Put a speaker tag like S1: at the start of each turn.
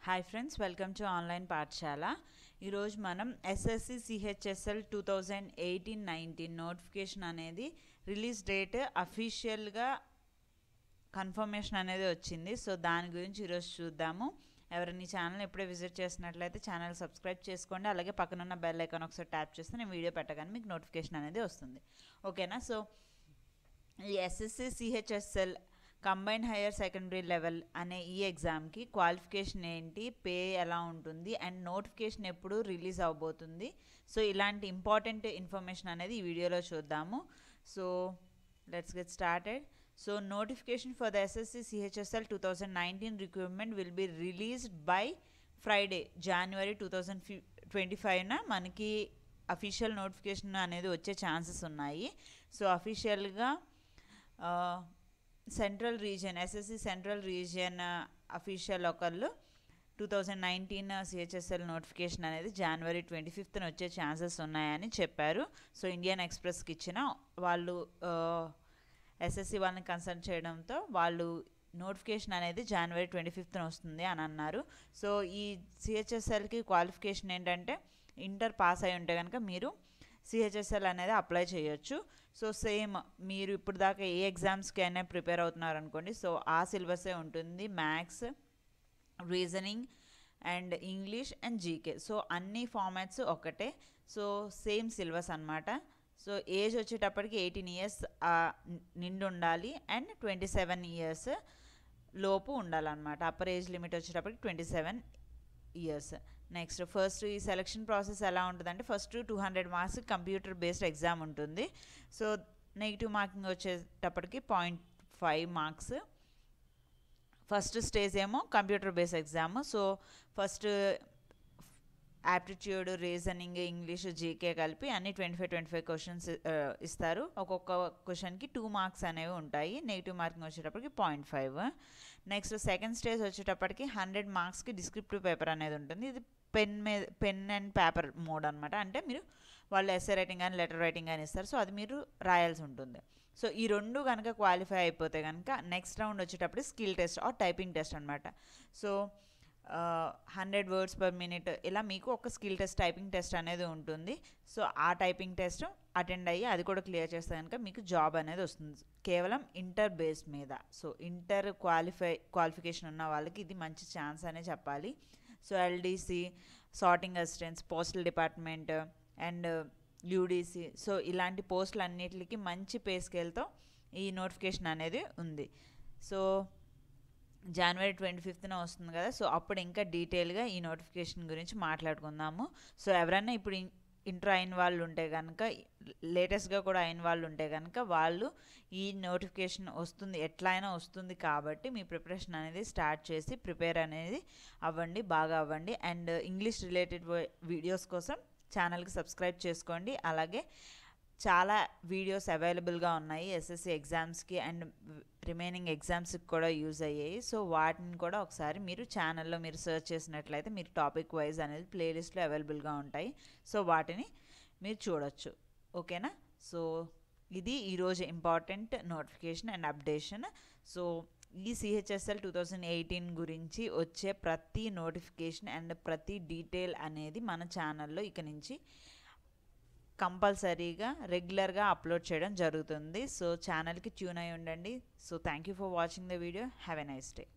S1: hi friends welcome to online పాఠశాల ఈరోజు మనం SSC CHSL two thousand eighteen nineteen notification అనేది రిలీజ్ డేట్ అఫీషియల్గా కన్ఫర్మేషన్ అనేది వచ్చింది సో దాని గురించి ఈరోజు చూద్దాము ఎవరైనా ఈ ఛానల్ ఎప్పుడే విజిట్ చేసినట్లయితే ఛానల్ సబ్స్క్రైబ్ చేసుకోండి అలాగే పక్కనున్న బెల్ ఐకాన్ ఒకసారి ట్యాప్ చేస్తే నేను వీడియో పెట్టగానే మీకు నోటిఫికేషన్ అనేది వస్తుంది ఓకేనా సో ఈ SSC CHSL combined higher secondary level అనే ఈ ఎగ్జామ్కి క్వాలిఫికేషన్ ఏంటి పే ఎలా ఉంటుంది అండ్ నోటిఫికేషన్ ఎప్పుడు రిలీజ్ అవబోతుంది సో ఇలాంటి ఇంపార్టెంట్ ఇన్ఫర్మేషన్ అనేది ఈ వీడియోలో చూద్దాము so let's get started so notification for the SSC CHSL two thousand nineteen recruitment will be released by Friday January two thousand ఫి ట్వంటీ ఫైవ్న మనకి అఫీషియల్ నోటిఫికేషన్ అనేది వచ్చే ఛాన్సెస్ ఉన్నాయి సో అఫీషియల్గా central region SSC central region official ఒకళ్ళు two thousand nineteen CHSL notification అనేది January twenty ఫిఫ్త్న వచ్చే ఛాన్సెస్ ఉన్నాయని చెప్పారు సో ఇండియన్ ఎక్స్ప్రెస్కి ఇచ్చిన వాళ్ళు ఎస్ఎస్సి వాళ్ళని కన్సల్ట్ చేయడంతో వాళ్ళు నోటిఫికేషన్ అనేది జనవరి ట్వంటీ ఫిఫ్త్న వస్తుంది అని అన్నారు సో ఈ సిహెచ్ఎస్ఎల్కి క్వాలిఫికేషన్ ఏంటంటే ఇంటర్ పాస్ అయి ఉంటే కనుక మీరు సిహెచ్ఎస్ఎల్ అనేది అప్లై చేయొచ్చు సో సేమ్ మీరు ఇప్పుడు దాకా ఏ ఎగ్జామ్స్కి అయినా ప్రిపేర్ అవుతున్నారు అనుకోండి సో ఆ సిలబసే ఉంటుంది maths reasoning and English and GK so అన్ని ఫార్మాట్స్ ఒకటే సో సేమ్ సిలబస్ అనమాట సో ఏజ్ వచ్చేటప్పటికి ఎయిటీన్ ఇయర్స్ నిండు ఉండాలి అండ్ ట్వంటీ సెవెన్ ఇయర్స్ లోపు ఉండాలన్నమాట అప్పర్ ఏజ్ లిమిట్ వచ్చేటప్పటికి twenty seven years next first ఈ సెలక్షన్ ప్రాసెస్ ఎలా ఉంటుందంటే first two hundred marks computer based exam ఉంటుంది సో నెగిటివ్ మార్కింగ్ వచ్చేటప్పటికి point five marks first stage ఏమో computer based exam so first aptitude reasoning English GK కలిపి అన్ని twenty five twenty five questions ఇస్తారు ఒక్కొక్క క్వశ్చన్కి టూ మార్క్స్ అనేవి ఉంటాయి నెగిటివ్ మార్కింగ్ వచ్చేటప్పటికి point five next second stage వచ్చేటప్పటికి హండ్రెడ్ మార్క్స్కి డిస్క్రిప్టివ్ పేపర్ అనేది ఉంటుంది ఇది పెన్ మీద పెన్ అండ్ పేపర్ మోడ్ అనమాట అంటే మీరు వాళ్ళు ఎస్ఏ రైటింగ్ కానీ లెటర్ రైటింగ్ కానీ ఇస్తారు సో అది మీరు రాయాల్సి ఉంటుంది సో ఈ రెండు కనుక క్వాలిఫై అయిపోతే కనుక నెక్స్ట్ రౌండ్ వచ్చేటప్పుడు skill test or typing test అనమాట so hundred words per minute ఇలా మీకు ఒక స్కిల్ టెస్ట్ టైపింగ్ టెస్ట్ అనేది ఉంటుంది సో ఆ టైపింగ్ టెస్ట్ అటెండ్ అయ్యి అది కూడా క్లియర్ చేస్తే కనుక మీకు జాబ్ అనేది వస్తుంది కేవలం ఇంటర్ బేస్ మీద సో ఇంటర్ క్వాలిఫై క్వాలిఫికేషన్ ఉన్న వాళ్ళకి ఇది మంచి ఛాన్స్ అనే చెప్పాలి so LDC sorting assistants postal department and UDC so ఇలాంటి పోస్టులు అన్నిటికి మంచి పే స్కేల్తో ఈ నోటిఫికేషన్ అనేది ఉంది సో జనవరి ట్వంటీ ఫిఫ్త్న వస్తుంది కదా సో అప్పుడు ఇంకా డీటెయిల్గా ఈ నోటిఫికేషన్ గురించి మాట్లాడుకుందాము సో ఎవరైనా ఇప్పుడు ఇంటర్ అయిన వాళ్ళు ఉంటే కనుక లేటెస్ట్గా కూడా అయిన వాళ్ళు ఉంటే కనుక వాళ్ళు ఈ నోటిఫికేషన్ వస్తుంది ఎట్లా అయినా వస్తుంది కాబట్టి మీ ప్రిపరేషన్ అనేది స్టార్ట్ చేసి ప్రిపేర్ అనేది అవ్వండి బాగా అవ్వండి అండ్ ఇంగ్లీష్ రిలేటెడ్ వీడియోస్ కోసం ఛానల్కి సబ్స్క్రైబ్ చేసుకోండి అలాగే చాలా వీడియోస్ అవైలబుల్గా ఉన్నాయి ఎస్ఎస్సి ఎగ్జామ్స్కి అండ్ రిమైనింగ్ ఎగ్జామ్స్కి కూడా యూజ్ అయ్యాయి సో వాటిని కూడా ఒకసారి మీరు ఛానల్లో మీరు సెర్చ్ చేసినట్లయితే మీరు టాపిక్ వైజ్ అనేది ప్లేలిస్ట్లో అవైలబుల్గా ఉంటాయి సో వాటిని మీరు చూడొచ్చు ఓకేనా సో ఇది ఈరోజు important notification and updation so ఈ సిహెచ్ఎస్ఎల్ టూ థౌజండ్ ఎయిటీన్ గురించి వచ్చే ప్రతి నోటిఫికేషన్ అండ్ ప్రతి డీటెయిల్ అనేది మన ఛానల్లో ఇక నుంచి కంపల్సరీగా రెగ్యులర్గా అప్లోడ్ చేయడం జరుగుతుంది సో ఛానల్కి ట్యూన్ అయి ఉండండి so thank you for watching the video have a nice day